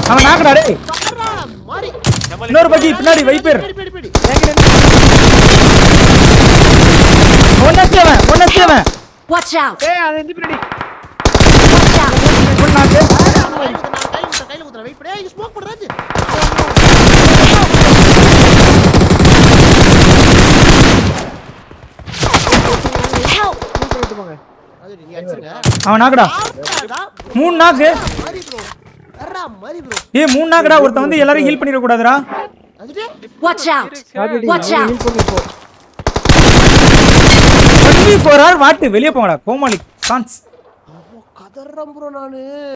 அவன் நாக்கடா டேய் வர்றா, மாறி. இன்னொரு பக்கி பின்னாடி வைப்பர் பிடி, பிடி, பிடி. ஒன்னச்சவன் ஒன்னச்சவன் Watch out! ஏய் அது இந்த பின்னாடி Watch out! ஒன்னாக்கு கையில ஊத்து, நான் கையில ஊத்துறேன், கையில ஊத்துறேன். wait பண்ணு. ஏய், smoke போடு, ராஜு. Help! விட்டு போங்க ராஜு, நீங்க அடிச்சிருங்க. அவன் நாக்கடா ஆமாடா. மூணு நாக்கு மாறி bro. வர்றா, மாறி bro. ஏய் மூணு நாக்குடா ஒருத்தன் வந்து எல்லாரும் ஹீல் பண்ணிட கூடாதுடா ராஜுடே, Watch out! ராஜடி Watch out! ஹீல் பண்ணி போ டுவெண்ட்டி ஃபோர் ஹவர் வாட்டு வெளியே போங்கடா கோமாளி கான்ஸ் கதறேன் bro நானு